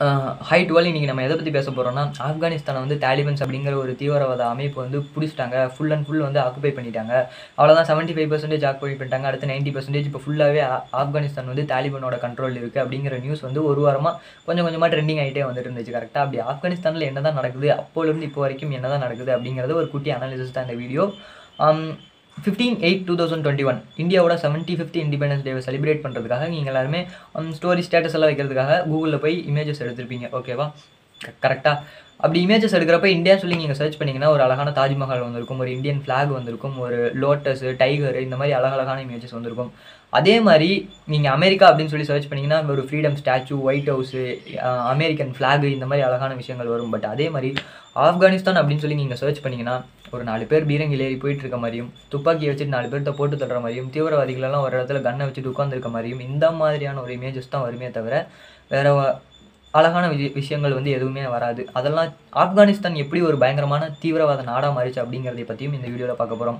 high twelve இன்றைக்கி நம்ம எதை பற்றி பேச போகிறோம்னா ஆப்கானிஸ்தானை வந்து தாலிபன்ஸ் அப்படிங்கிற ஒரு தீவிரவாத அமைப்பு வந்து பிடிச்சிட்டாங்க ஃபுல் அண்ட் ஃபுல் வந்து ஆக்குபை பண்ணிட்டாங்க அவ்வளோதான் செவன்ட்டி ஃபைவ் பர்சன்டேஜ் ஆக்குபை பண்ணிட்டாங்க அடுத்து நைன்ட்டி பர்சன்டேஜ் இப்போ ஃபுல்லாகவே ஆப்கானிஸ்தான் வந்து தாலிபனோட கண்ட்ரோல் இருக்குது அப்படிங்கிற நியூஸ் வந்து ஒரு வாரமாக கொஞ்சம் கொஞ்சமாக ட்ரெண்டிங் ஆகிட்டே வந்துட்டு இருந்துச்சு கரெக்டாக அப்படி ஆப்கானிஸ்தானில் என்ன தான் நடக்குது அப்போலேருந்து இப்போ வரைக்கும் என்ன தான் நடக்குது அப்படிங்கிறது ஒரு குட்டி அனாலிசிஸ் தான் இந்த video fifteen eight two thousand twenty one இந்தியாவோட செவன்ட்டி ஃபிஃப்த் இண்டிபெண்டன்ஸ் டேவை செலிப்ரேட் பண்ணுறதுக்காக நீங்கள் எல்லாருமே ஸ்டோரி ஸ்டேட்டஸ் எல்லாம் வைக்கிறதுக்காக கூகுளில் போய் இமேஜஸ் எடுத்திருப்பீங்க ஓகேவா கரெக்டாக அப்படி இமேஜஸ் எடுக்கிறப்ப இந்தியா சொல்லி நீங்கள் சர்ச் பண்ணிங்கன்னா ஒரு அழகான தாஜ்மஹால் வந்திருக்கும் ஒரு இந்தியன் ஃப்ளாக் வந்திருக்கும் ஒரு லோட்டஸ் டைகர் இந்த மாதிரி அழகழகான இமேஜஸ் வந்திருக்கும் அதே மாதிரி நீங்கள் அமெரிக்கா அப்படின்னு சொல்லி சர்ச் பண்ணிங்கன்னா ஒரு freedom statue White House American flag இந்த மாதிரி அழகான விஷயங்கள் வரும் பட் அதே மாதிரி ஆப்கானிஸ்தான் அப்படின்னு சொல்லி நீங்கள் சர்ச் பண்ணிங்கன்னா ஒரு நாலு பேர் பீரங்கில் ஏறி போயிட்டு இருக்க மாதிரியும் துப்பாக்கி வச்சுட்டு நாலு பேர்த்த போட்டு தள்ளுற மாதிரியும் தீவிரவாதிகளெல்லாம் ஒரு இடத்துல கன்னை வச்சுட்டு உட்காந்துருக்க மாதிரியும் இந்த மாதிரியான ஒரு இமேஜஸ் தான் வருமே தவிர வேற அழகான விஷய விஷயங்கள் வந்து எதுவுமே வராது அதெல்லாம் ஆப்கானிஸ்தான் எப்படி ஒரு பயங்கரமான தீவிரவாத நாடாக மாறிச்சு அப்படிங்கிறதை பற்றியும் இந்த வீடியோவில் பார்க்க போகிறோம்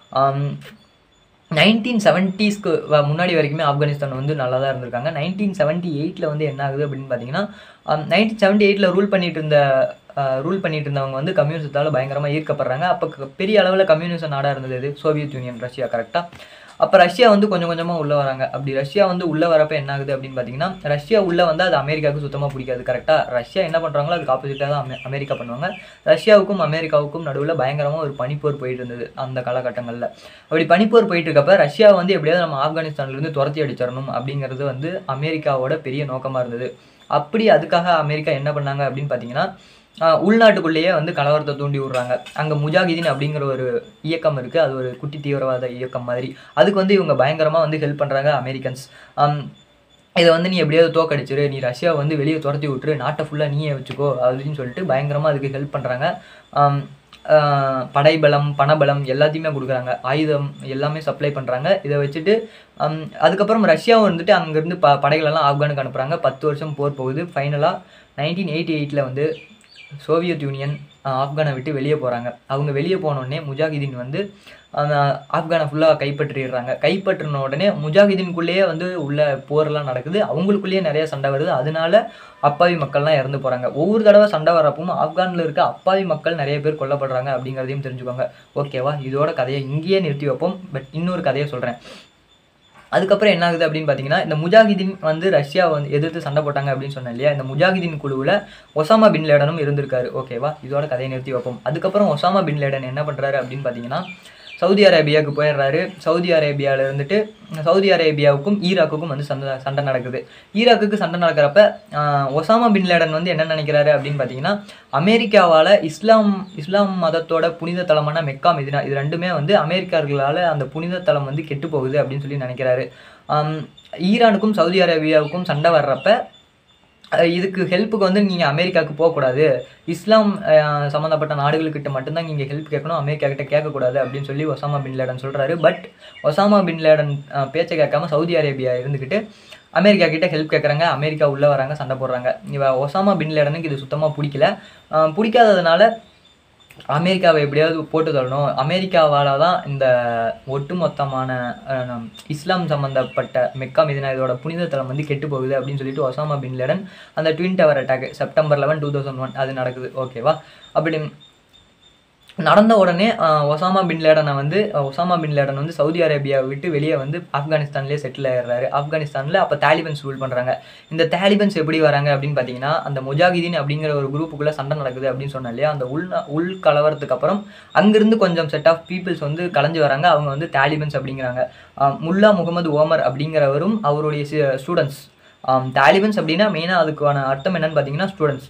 நைன்டீன் செவன்ட்டீஸ்க்கு முன்னாடி வரைக்குமே ஆப்கானிஸ்தான் வந்து நல்லா தான் இருந்திருக்காங்க நைன்டீன் செவன்ட்டி எயிட்டில் வந்து என்ன ஆகுது அப்படின்னு பார்த்தீங்கன்னா நைன்டீன் செவன்ட்டி எயிட்டில் ரூல் பண்ணிட்டு இருந்த ரூல் பண்ணிட்டு இருந்தவங்க வந்து கம்யூனிசத்தால் பயங்கரமாக ஈர்க்கப்படுறாங்க அப்போ பெரிய அளவில் கம்யூனிசம் நாடாக இருந்தது இது சோவியத் யூனியன் ரஷ்யா கரெக்டாக அப்போ ரஷ்யா வந்து கொஞ்சம் கொஞ்சமாக உள்ளே வராங்க அப்படி ரஷ்யா வந்து உள்ளே வரப்போ என்ன ஆகுது அப்படின்னு பார்த்தீங்கன்னா ரஷ்யா உள்ளே வந்து அது அமெரிக்காவுக்கு சுத்தமாக பிடிக்காது கரெக்டாக ரஷ்யா என்ன பண்ணுறாங்களோ அதுக்கு ஆப்போசிட்டாக தான் அமெ அமெரிக்கா பண்ணுவாங்க ரஷ்யாவுக்கும் அமெரிக்காவுக்கும் நடுவில் பயங்கரமாக ஒரு பனிப்போர் போயிட்டு இருந்தது அந்த காலகட்டங்களில் அப்படி பனிப்போர் போயிட்டு இருக்கப்ப ரஷ்யா வந்து எப்படியாவது நம்ம ஆப்கானிஸ்தான்லேருந்து துரத்தி அடிச்சிடணும் அப்படிங்கிறது வந்து அமெரிக்காவோட பெரிய நோக்கமாக இருந்தது அப்படி அதுக்காக அமெரிக்கா என்ன பண்ணாங்க அப்படின்னு பார்த்தீங்கன்னா உள்நாட்டுக்குள்ளேயே வந்து கலவரத்தை தூண்டி விடுறாங்க அங்கே முஜாகிதீன் அப்படிங்கிற ஒரு இயக்கம் இருக்குது அது ஒரு குட்டி தீவிரவாத இயக்கம் மாதிரி அதுக்கு வந்து இவங்க பயங்கரமாக வந்து ஹெல்ப் பண்ணுறாங்க அமெரிக்கன்ஸ் இதை வந்து நீ எப்படியாவது தோக்கடிச்சிரு நீ ரஷ்யாவை வந்து வெளியே துரத்தி விட்டுரு நாட்டை ஃபுல்லாக நீயே வச்சுக்கோ அப்படின்னு சொல்லிட்டு பயங்கரமாக அதுக்கு ஹெல்ப் பண்ணுறாங்க படைபலம் பணபலம் எல்லாத்தையுமே கொடுக்குறாங்க ஆயுதம் எல்லாமே சப்ளை பண்ணுறாங்க இதை வச்சுட்டு அதுக்கப்புறம் ரஷ்யாவும் வந்துட்டு அங்கேருந்து ப படைகளெல்லாம் ஆப்கானுக்கு அனுப்புகிறாங்க பத்து வருஷம் போர் போகுது ஃபைனலாக நைன்டீன் எயிட்டி எயிட்டில் வந்து சோவியத் யூனியன் ஆப்கானை விட்டு வெளியே போகிறாங்க அவங்க வெளியே போனோடனே முஜாஹிதீன் வந்து அந்த ஆப்கானை ஃபுல்லாக கைப்பற்றிடுறாங்க கைப்பற்றின உடனே முஜாஹிதீனுக்குள்ளேயே வந்து உள்ள போரெல்லாம் நடக்குது அவங்களுக்குள்ளேயே நிறைய சண்டை வருது அதனால அப்பாவி மக்கள்லாம் இறந்து போகிறாங்க ஒவ்வொரு தடவை சண்டை வரப்பவும் ஆப்கானில் இருக்க அப்பாவி மக்கள் நிறைய பேர் கொல்லப்படுறாங்க அப்படிங்கிறதையும் தெரிஞ்சுக்கோங்க ஓகேவா இதோட கதையை இங்கேயே நிறுத்தி வைப்போம் பட் இன்னொரு கதையை சொல்கிறேன் அதுக்கப்புறம் என்ன ஆகுது அப்படின்னு பார்த்தீங்கன்னா இந்த முஜாஹிதீன் வந்து ரஷ்யா வந்து எதிர்த்து சண்டை போட்டாங்க அப்படின்னு சொன்னேன் இல்லையா இந்த முஜாஹிதீன் குழுவில் ஒசாமா பின் லேடனும் இருந்திருக்காரு ஓகேவா இதோட கதையை நிறுத்தி வைப்போம் அதுக்கப்புறம் ஒசாமா பின் லேடன் என்ன பண்ணுறாரு அப்படின்னு பார்த்தீங்கன்னா சவுதி அரேபியாவுக்கு போயிடுறாரு சவுதி அரேபியாவில் இருந்துட்டு சவுதி அரேபியாவுக்கும் ஈராக்குக்கும் வந்து சண்டை சண்டை நடக்குது ஈராக்குக்கு சண்டை நடக்கிறப்ப ஒசாமா பின் லேடன் வந்து என்ன நினைக்கிறாரு அப்படின்னு பார்த்தீங்கன்னா அமெரிக்காவால் இஸ்லாம் இஸ்லாம் மதத்தோட புனித தலமான மெக்கா மெதினா இது ரெண்டுமே வந்து அமெரிக்கர்களால் அந்த புனித தலம் வந்து கெட்டு போகுது அப்படின்னு சொல்லி நினைக்கிறாரு ஈரானுக்கும் சவுதி அரேபியாவுக்கும் சண்டை வர்றப்ப இதுக்கு ஹெல்ப்புக்கு வந்து நீங்கள் அமெரிக்காவுக்கு போகக்கூடாது இஸ்லாம் சம்மந்தப்பட்ட நாடுகள்கிட்ட மட்டும்தான் நீங்கள் ஹெல்ப் கேட்கணும் அமெரிக்கா கிட்ட கேட்கக்கூடாது அப்படின்னு சொல்லி ஒசாமா பின் லேடன் சொல்கிறாரு பட் ஒசாமா பின் லேடன் பேச்சை கேட்காம சவுதி அரேபியா இருந்துக்கிட்டு அமெரிக்கா கிட்ட ஹெல்ப் கேட்குறாங்க அமெரிக்கா உள்ளே வராங்க சண்டை போடுறாங்க இவ ஒசாமா பின் லேடனுக்கு இது சுத்தமாக பிடிக்கல பிடிக்காததுனால அமெரிக்காவை எப்படியாவது போட்டு தரணும் அமெரிக்காவால் தான் இந்த ஒட்டுமொத்தமான இஸ்லாம் சம்மந்தப்பட்ட மெக்கா மீதினா இதோட புனித தலம் வந்து கெட்டு போகுது அப்படின்னு சொல்லிட்டு ஒசாமா பின் லேடன் அந்த twin tower attack September eleven two thousand one அது நடக்குது ஓகேவா அப்படி நடந்த உடனே ஒசாமா பின் லேடனை வந்து ஒசாமா பின் லேடன் வந்து சவுதி அரேபியாவை விட்டு வெளியே வந்து ஆப்கானிஸ்தான்லேயே செட்டில் ஆயிடுறாரு ஆப்கானிஸ்தானில் அப்போ தாலிபன்ஸ் ரூல் பண்ணுறாங்க இந்த தாலிபன்ஸ் எப்படி வராங்க அப்படின்னு பார்த்தீங்கன்னா அந்த முஜாஹிதீன் அப்படிங்கிற ஒரு குரூப்புக்குள்ளே சண்டை நடக்குது அப்படின்னு சொன்னோம் இல்லையா அந்த உள் உள் கலவரத்துக்கு அப்புறம் அங்கேருந்து கொஞ்சம் செட் ஆஃப் பீப்புள்ஸ் வந்து கலைஞ்சு வராங்க அவங்க வந்து தாலிபன்ஸ் அப்படிங்கிறாங்க முல்லா முகமது ஓமர் அப்படிங்கிறவரும் அவருடைய ஸ்டூடெண்ட்ஸ் தாலிபன்ஸ் அப்படின்னா மெயினாக அதுக்கான அர்த்தம் என்னன்னு பார்த்தீங்கன்னா ஸ்டூடெண்ட்ஸ்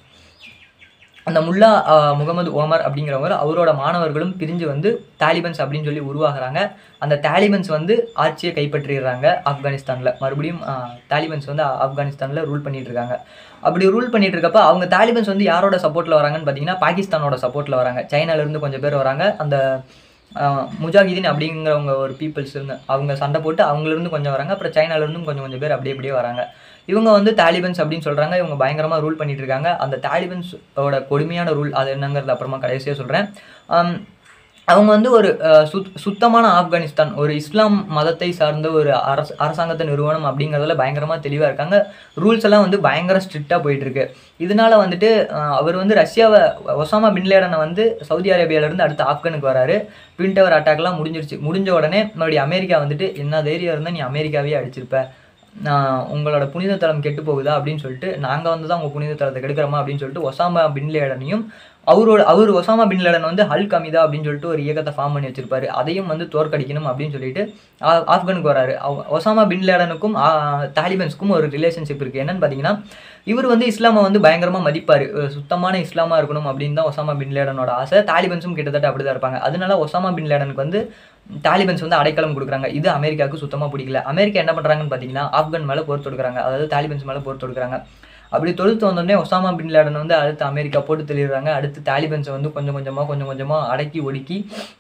அந்த முல்லா முகமது ஓமர் அப்படிங்கிறவங்க அவரோட மாணவர்களும் பிரிஞ்சு வந்து தாலிபன்ஸ் அப்படின்னு சொல்லி உருவாகிறாங்க அந்த தாலிபன்ஸ் வந்து ஆட்சியை கைப்பற்றிடுறாங்க ஆப்கானிஸ்தானில் மறுபடியும் தாலிபன்ஸ் வந்து ஆப்கானிஸ்தானில் ரூல் பண்ணிட்டு இருக்காங்க அப்படி ரூல் பண்ணிட்டு இருக்கப்ப அவங்க தாலிபன்ஸ் வந்து யாரோட சப்போர்ட்டில் வராங்கன்னு பார்த்தீங்கன்னா பாகிஸ்தானோட சப்போர்ட்டில் வராங்க சைனாலேருந்து கொஞ்சம் பேர் வராங்க அந்த முஜாஹிதீன் அப்படிங்கிறவங்க ஒரு பீப்புள்ஸ் இருந்து அவங்க சண்டை போட்டு அவங்களிருந்து கொஞ்சம் வராங்க அப்புறம் சைனாலேருந்தும் கொஞ்சம் கொஞ்சம் பேர் அப்படியே அப்படியே வராங்க இவங்க வந்து தாலிபன்ஸ் அப்படின்னு சொல்கிறாங்க இவங்க பயங்கரமாக ரூல் பண்ணிட்டு இருக்காங்க அந்த தாலிபன்ஸோட கொடுமையான ரூல் அது என்னங்கிறது அப்புறமா கடைசியாக சொல்கிறேன் அவங்க வந்து ஒரு அஹ், சுத் சுத்தமான ஆப்கானிஸ்தான் ஒரு இஸ்லாம் மதத்தை சார்ந்த ஒரு அரச அரசாங்கத்தை நிறுவனம் அப்படிங்கிறதுல பயங்கரமாக தெளிவாக இருக்காங்க ரூல்ஸ் எல்லாம் வந்து பயங்கர ஸ்ட்ரிக்டாக போயிட்டு இருக்கு இதனால வந்துட்டு அஹ், அவர் வந்து ரஷ்யாவை ஒசாமா பின்லேடனை வந்து சவுதி அரேபியாவிலேருந்து அடுத்து ஆப்கானுக்கு வராரு ட்வின் டவர் அட்டாக்லாம் முடிஞ்சிருச்சு முடிஞ்ச உடனே மறுபடியும் அமெரிக்கா வந்துட்டு என்ன தைரியம் இருந்தால் நீ அமெரிக்காவே அடிச்சிருப்ப நான் உங்களோட புனித தலம் கெட்டு போகுதா அப்படின்னு சொல்லிட்டு நாங்கள் வந்து தான் உங்கள் புனித தலத்தை கெடுக்கிறோமா அப்படின்னு சொல்லிட்டு ஒசாமா பின்லேடனையும் அவரோட அவர் ஒசாமா பின்லேடன் வந்து ஹல் கமிதா அப்படின்னு சொல்லிட்டு ஒரு இயக்கத்தை ஃபார்ம் பண்ணி வச்சிருப்பாரு அதையும் வந்து தோற்கடிக்கணும் அப்படின்னு சொல்லிட்டு ஆ- ஆப்கானுக்கு வராரு அவ- ஒசாமா பின்லேடனுக்கும் ஆ, தாலிபன்ஸ்க்கும் ஒரு ரிலேஷன்ஷிப் இருக்குது என்னன்னு பார்த்தீங்கன்னா இவர் வந்து இஸ்லாமை வந்து பயங்கரமாக மதிப்பார் சுத்தமான இஸ்லாமாக இருக்கணும் அப்படின்னு தான் ஒசாமா பின்லேடனோட ஆசை தாலிபன்ஸும் கிட்டத்தட்ட அப்படி தான் இருப்பாங்க அதனால ஒசாமா பின்லேடனுக்கு வந்து தாலிபன்ஸ் வந்து அடைக்கலம் கொடுக்குறாங்க இது அமெரிக்காவுக்கு சுத்தமாக பிடிக்கல அமெரிக்கா என்ன பண்ணுறாங்கன்னு பார்த்தீங்கன்னா ஆப்கான் மேலே போர் தொடுக்குறாங்க அதாவது தாலிபன்ஸ் மேலே போர் தொடுக்குறாங்க அப்படி தொடுத்து வந்தோடனே ஒசாமா பின் லேடன் வந்து அடுத்து அமெரிக்கா போட்டு தெளிடுறாங்க அடுத்து தாலிபன்ஸை வந்து கொஞ்சம் கொஞ்சமாக கொஞ்சம் கொஞ்சமாக அடக்கி ஒடுக்கி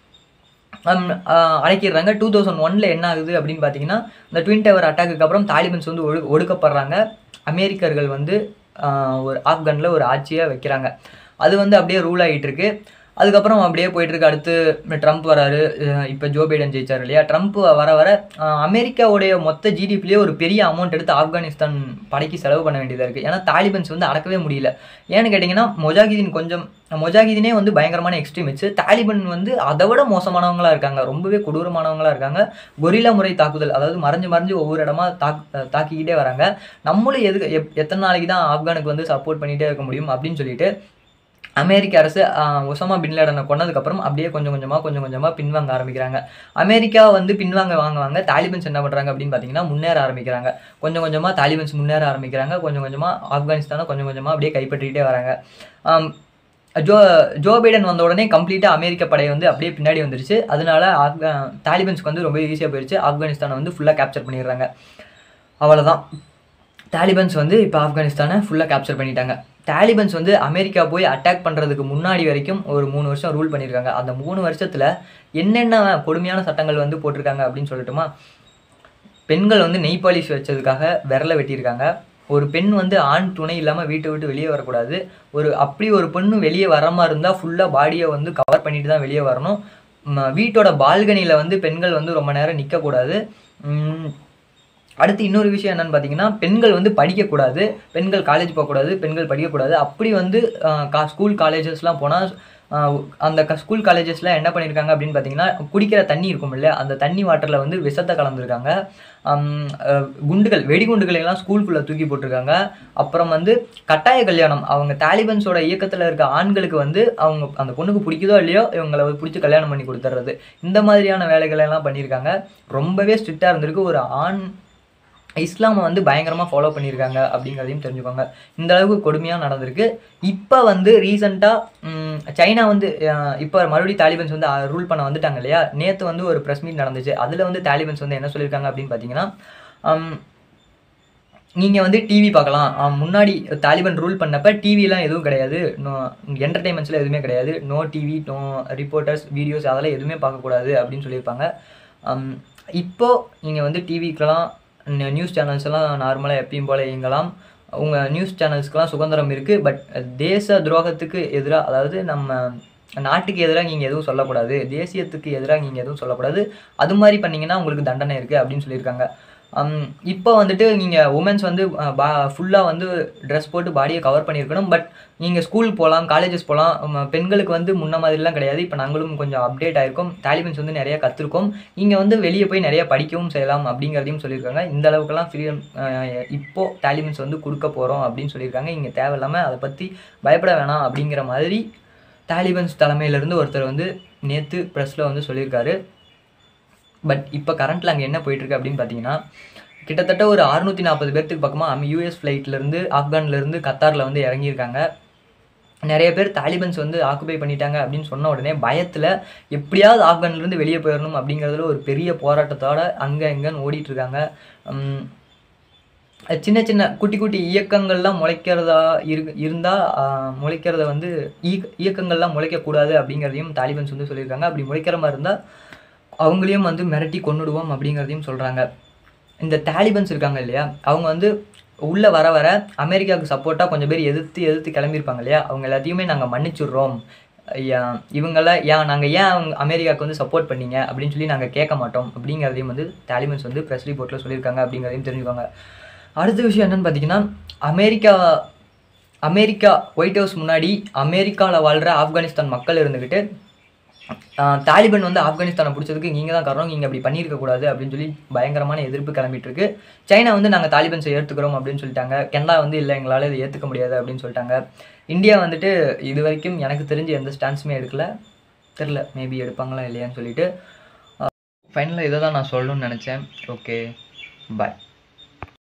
ஹம், ஆஹ், அடக்கிடுறாங்க டூ தௌசண்ட் ஒனில் என்ன ஆகுது அப்படின்னு பார்த்தீங்கன்னா இந்த ட்வின் டவர் அட்டாக்கு அப்புறம் தாலிபன்ஸ் வந்து ஒடு ஒடுக்கப்படுறாங்க அமெரிக்கர்கள் வந்து ஆஹ், ஒரு ஆப்கானில் ஒரு ஆட்சியை வைக்கிறாங்க அது வந்து அப்படியே ரூல் ஆகிட்டு இருக்கு அதுக்கப்புறம் அப்படியே போயிட்டு இருக்கு அடுத்து ட்ரம்ப் வராரு அஹ் இப்போ ஜோ பைடன் ஜெயிச்சார் இல்லையா ட்ரம்ப் வர வர அஹ் அமெரிக்காவுடைய மொத்த ஜிடிபிலேயே ஒரு பெரிய அமௌண்ட் எடுத்து ஆப்கானிஸ்தான் படைக்கு செலவு பண்ண வேண்டியதாக இருக்குது ஏன்னா தாலிபன்ஸ் வந்து அடக்கவே முடியல ஏன்னு கேட்டிங்கன்னா மொஜாகிதீன் கொஞ்சம் மொஜாகிதீனே வந்து பயங்கரமான எக்ஸ்ட்ரீமிஸ்ட் தாலிபன் வந்து அதை விட மோசமானவங்களா இருக்காங்க ரொம்பவே கொடூரமானவங்களா இருக்காங்க கொரில்லா முறை தாக்குதல் அதாவது மறைஞ்சு மறைஞ்சு ஒவ்வொரு இடமா தாக் தாக்கிக்கிட்டே வராங்க நம்மளும் எதுக்கு எப் எத்தனை நாளைக்கு தான் ஆப்கானுக்கு வந்து சப்போர்ட் பண்ணிகிட்டே இருக்க முடியும் அப்படின்னு சொல்லிட்டு அமெரிக்க அரசு ஆஹ், ஒசாமா பின்லேடனை கொன்னதுக்கப்புறம் அப்படியே கொஞ்சம் கொஞ்சமாக கொஞ்சம் கொஞ்சமாக பின்வாங்க ஆரம்பிக்கிறாங்க அமெரிக்கா வந்து பின்வாங்க வாங்குவாங்க தாலிபன்ஸ் என்ன பண்ணுறாங்க அப்படின்னு பார்த்தீங்கன்னா முன்னேற ஆரம்பிக்கிறாங்க கொஞ்சம் கொஞ்சமாக தாலிபன்ஸ் முன்னேற ஆரம்பிக்கிறாங்க கொஞ்சம் கொஞ்சமாக ஆப்கானிஸ்தானை கொஞ்சம் கொஞ்சமாக அப்படியே கைப்பற்றிக்கிட்டே வராங்க ஆம், ஜோ ஜோ பைடன் வந்த உடனே கம்ப்ளீட்டாக அமெரிக்க படை வந்து அப்படியே பின்னாடி வந்துருச்சு அதனால ஆப்கா தாலிபன்ஸ்க்கு வந்து ரொம்ப ஈஸியாக போயிடுச்சு ஆப்கானிஸ்தானை வந்து ஃபுல்லாக கேப்சர் பண்ணிடுறாங்க அவ்வளோதான் தாலிபன்ஸ் வந்து இப்போ ஆப்கானிஸ்தானை ஃபுல்லாக கேப்சர் பண்ணிட்டாங்க தாலிபன்ஸ் வந்து அமெரிக்கா போய் அட்டாக் பண்ணுறதுக்கு முன்னாடி வரைக்கும் ஒரு மூணு வருஷம் ரூல் பண்ணியிருக்காங்க அந்த மூணு வருஷத்தில் என்னென்ன கொடுமையான சட்டங்கள் வந்து போட்டிருக்காங்க அப்படின்னு சொல்லட்டுமா பெண்கள் வந்து நெய் பாலிஷ் வச்சதுக்காக விரலை வெட்டியிருக்காங்க ஒரு பெண் வந்து ஆண் துணை இல்லாமல் வீட்டை விட்டு வெளியே வரக்கூடாது ஒரு அப்படி ஒரு பெண்ணு வெளியே வர மாதிரி இருந்தால் ஃபுல்லாக பாடியை வந்து கவர் பண்ணிட்டு தான் வெளியே வரணும் ம, வீட்டோட பால்கனியில் வந்து பெண்கள் வந்து ரொம்ப நேரம் நிற்கக்கூடாது அடுத்து இன்னொரு விஷயம் என்னன்னு பார்த்தீங்கன்னா பெண்கள் வந்து படிக்கக்கூடாது பெண்கள் காலேஜ் போகக்கூடாது பெண்கள் படிக்கக்கூடாது அப்படி வந்து ஆஹ், கா ஸ்கூல் காலேஜஸ்லாம் போனால் அந்த க ஸ்கூல் காலேஜஸில் என்ன பண்ணியிருக்காங்க அப்படின்னு பார்த்தீங்கன்னா குடிக்கிற தண்ணி இருக்கும் இல்லையா அந்த தண்ணி வாட்டரில் வந்து விஷத்தை கலந்துருக்காங்க ஆம், அஹ், குண்டுகள் வெடிகுண்டுகளை எல்லாம் ஸ்கூலுக்குள்ளே தூக்கி போட்டிருக்காங்க அப்புறம் வந்து கட்டாய கல்யாணம் அவங்க தாலிபன்ஸோட இயக்கத்தில் இருக்க ஆண்களுக்கு வந்து அவங்க அந்த பொண்ணுக்கு பிடிக்குதோ இல்லையோ இவங்களை வந்து பிடிச்சி கல்யாணம் பண்ணி கொடுத்துட்றது இந்த மாதிரியான வேலைகளை எல்லாம் பண்ணியிருக்காங்க ரொம்பவே ஸ்ட்ரிக்டாக இருந்திருக்கு ஒரு ஆண் இஸ்லாமை வந்து பயங்கரமாக ஃபாலோ பண்ணியிருக்காங்க அப்படிங்கிறதையும் தெரிஞ்சுக்கோங்க இந்த அளவுக்கு கொடுமையாக நடந்திருக்கு இப்போ வந்து ரீசெண்டாக சைனா வந்து இப்போ மறுபடியும் தாலிபன்ஸ் வந்து ரூல் பண்ண வந்துட்டாங்க இல்லையா நேற்று வந்து ஒரு ப்ரெஸ் மீட் நடந்துச்சு அதில் வந்து தாலிபன்ஸ் வந்து என்ன சொல்லியிருக்காங்க அப்படின்னு பார்த்தீங்கன்னா நீங்கள் வந்து டிவி பார்க்கலாம் ஆஹ் முன்னாடி தாலிபன் ரூல் பண்ணப்ப டிவிலாம் எதுவும் கிடையாது நோ என்டர்டைன்மெண்ட்ஸில் எதுவுமே கிடையாது no TV no reporters videos அதெல்லாம் எதுவுமே பார்க்கக்கூடாது அப்படின்னு சொல்லியிருப்பாங்க ஆம், இப்போ நீங்கள் வந்து டிவிக்கெலாம் நியூஸ் சேனல்ஸ் எல்லாம் நார்மலாக எப்பயும் போல் இயங்கலாம் உங்கள் நியூஸ் சேனல்ஸ்க்கெலாம் சுதந்திரம் இருக்குது பட் தேச துரோகத்துக்கு எதிராக அதாவது நம்ம நாட்டுக்கு எதிராக நீங்கள் எதுவும் சொல்லக்கூடாது தேசியத்துக்கு எதிராக நீங்கள் எதுவும் சொல்லக்கூடாது அது மாதிரி பண்ணீங்கன்னா உங்களுக்கு தண்டனை இருக்குது அப்படின்னு சொல்லியிருக்காங்க ஹம், இப்போ வந்துட்டு நீங்கள் உமன்ஸ் வந்து அஹ், பா ஃபுல்லாக வந்து ட்ரெஸ் போட்டு பாடியை கவர் பண்ணியிருக்கணும் பட் நீங்கள் ஸ்கூல் போகலாம் காலேஜஸ் போகலாம் பெண்களுக்கு வந்து முன்ன மாதிரிலாம் கிடையாது இப்போ நாங்களும் கொஞ்சம் அப்டேட் ஆயிருக்கோம் தாலிபன்ஸ் வந்து நிறைய கற்றுருக்கோம் நீங்கள் வந்து வெளியே போய் நிறைய படிக்கவும் செய்யலாம் அப்படிங்கிறதையும் சொல்லியிருக்காங்க இந்த அளவுக்குலாம் ஃப்ரீடம் இப்போது தாலிபன்ஸ் வந்து கொடுக்க போகிறோம் அப்படின்னு சொல்லியிருக்காங்க இங்கே தேவையில்லாமல் அதை பற்றி பயப்பட வேணாம் அப்படிங்கிற மாதிரி தாலிபன்ஸ் தலைமையிலேருந்து ஒருத்தர் வந்து நேற்று ப்ரெஸ்ஸில் வந்து சொல்லியிருக்காரு பட் இப்போ கரண்ட்டில் அங்கே என்ன போயிட்டுருக்கு அப்படின்னு பார்த்தீங்கன்னா கிட்டத்தட்ட ஒரு அறுநூற்றி நாற்பது பேர்த்துக்கு பக்கமாக யூஎஸ் ஃப்ளைட்லேருந்து ஆப்கான்லேருந்து கத்தாரில் வந்து இறங்கியிருக்காங்க நிறைய பேர் தாலிபன்ஸ் வந்து ஆக்குபை பண்ணிட்டாங்க அப்படின்னு சொன்ன உடனே பயத்தில் எப்படியாவது ஆப்கான்லேருந்து வெளியே போயிடணும் அப்படிங்கிறதுல ஒரு பெரிய போராட்டத்தோட அங்கே இங்கேன்னு ஓடிட்டு இருக்காங்க உம், சின்ன சின்ன குட்டி குட்டி இயக்கங்கள்லாம் முளைக்கிறதா இரு இருந்தால் முளைக்கிறத வந்து இயக்க இயக்கங்கள்லாம் முளைக்கக்கூடாது அப்படிங்கிறதையும் தாலிபன்ஸ் வந்து சொல்லியிருக்காங்க அப்படி முளைக்கிற மாதிரி இருந்தால் அவங்களையும் வந்து மிரட்டி கொன்னுடுவோம் அப்படிங்கிறதையும் சொல்கிறாங்க இந்த தாலிபன்ஸ் இருக்காங்க இல்லையா அவங்க வந்து உள்ளே வர வர அமெரிக்காவுக்கு சப்போர்ட்டாக கொஞ்சம் பேர் எதிர்த்து எதிர்த்து கிளம்பியிருப்பாங்க இல்லையா அவங்க எல்லாத்தையுமே நாங்கள் மன்னிச்சுடுறோம் ஏன் இவங்கள ஏன் நாங்கள் ஏன் அவங்க அமெரிக்காவுக்கு வந்து சப்போர்ட் பண்ணீங்க அப்படின்னு சொல்லி நாங்கள் கேட்க மாட்டோம் அப்படிங்கிறதையும் வந்து தாலிபன்ஸ் வந்து ப்ரெஸ் ரிப்போர்ட்டில் சொல்லியிருக்காங்க அப்படிங்கிறதையும் தெரிஞ்சுக்கோங்க அடுத்த விஷயம் என்னன்னு பார்த்தீங்கன்னா அமெரிக்கா அமெரிக்கா ஒயிட் ஹவுஸ் முன்னாடி அமெரிக்காவில் வாழ்கிற ஆப்கானிஸ்தான் மக்கள் இருந்துக்கிட்டு ஆஹ் தாலிபான் வந்து ஆப்கானிஸ்தானை பிடிச்சதுக்கு நீங்கள் தான் காரணம் நீங்கள் அப்படி பண்ணியிருக்க கூடாது அப்படின்னு சொல்லி பயங்கரமான எதிர்ப்பு கிளம்பிட்டு இருக்கு சைனா வந்து நாங்கள் தாலிபன்ஸை ஏற்றுக்கிறோம் அப்படின்னு சொல்லிட்டாங்க கனடா வந்து இல்லை எங்களால் இதை ஏற்றுக்க முடியாது அப்படின்னு சொல்லிட்டாங்க இந்தியா வந்துட்டு இது வரைக்கும் எனக்கு தெரிஞ்சு எந்த ஸ்டான்ஸுமே எடுக்கல தெரில மேபி எடுப்பாங்களா இல்லையான்னு சொல்லிட்டு ஃபைனலாக இதை தான் நான் சொல்லணும்னு நினச்சேன் ஓகே பாய்